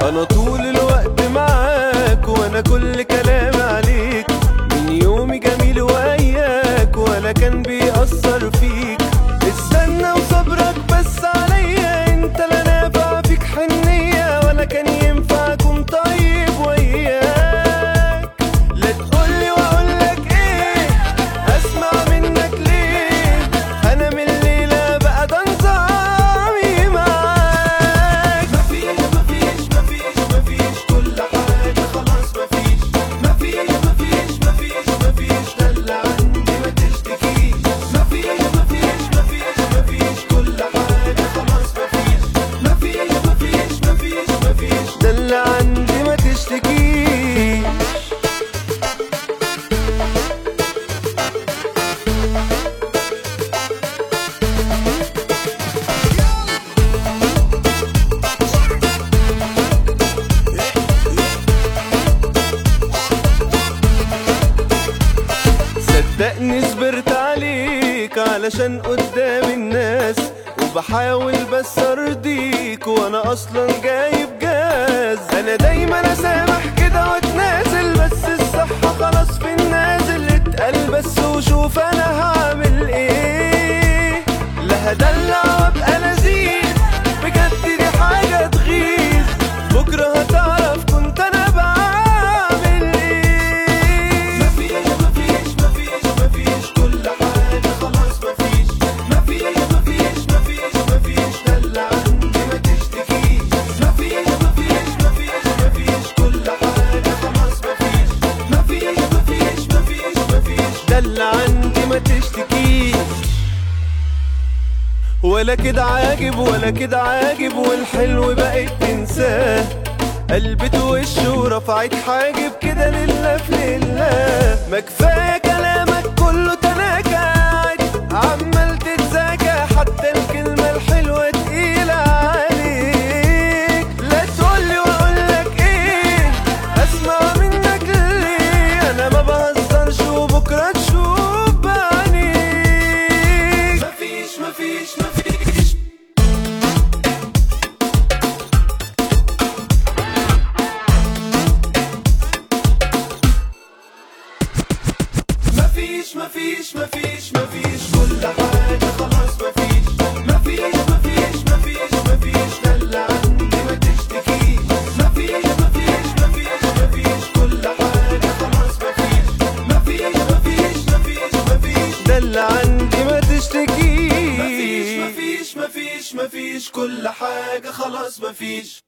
انا طول الوقت معاك وانا كل كلامي عليك من يومي جميل واياك ولا كان بيأثر فيك استنى وصبرك بس عليا انت لا نافع فيك حنية ولا كان ينفع اكون طيب وياك لا تقولي واقولك ايه اسمع منك ليه انا من الليلة بقى ده نظامي معاك مفيش مفيش مفيش مفيش كل حاجة خلاص مفيش مفيش مفيش مفيش مفيش ده اللي عندي ما تشتكيش مفيش مفيش مفيش مفيش كل حاجة خلاص مفيش مفيش مفيش مفيش مفيش ده اللي عندي ما تشتكيش صدقني صبرت عليك علشان قدام الناس وبحاول بس ارضيك وانا اصلا جايب جاز انا دايما اسامح كده واتنازل بس الصحة خلاص في النازل اتقل بس وشوف انا هعمل ايه لا هدلع وابقى لذيذ بجد دي حاجة تغيظ بكرة هتعرف كنت انا بعمل ايه مفيش مفيش مفيش مفيش كل حاجة خلاص مفيش مفيش مفيش مفيش مفيش ده اللي عندي ما تشتكيش مفيش مفيش مفيش مفيش كل حاجة خلاص مفيش مفيش مفيش مفيش مفيش ده اللي عندي ما تشتكيش ولا كده عاجب ولا كده عاجب والحلو بقيت تنساه قلبت وشه ورفعت حاجب كده لله في لله ما كفايه كلامك كله تناكد عمال تتزاكى حتى الكلمه الحلوه تقيله عليك لا تقولي واقولك ايه اسمع منك ليه انا ما بهزرش وبكره تشوف بعينيك مفيش مفيش مفيش مفيش مفيش مفيش مفيش كل حاجة خلاص مفيش مفيش مفيش مفيش مفيش ده اللي عندي ما تشتكيش مفيش مفيش مفيش مفيش كل حاجة خلاص مفيش مفيش مفيش مفيش مفيش ده اللي عندي ما تشتكيش مفيش مفيش مفيش مفيش كل حاجة خلاص مفيش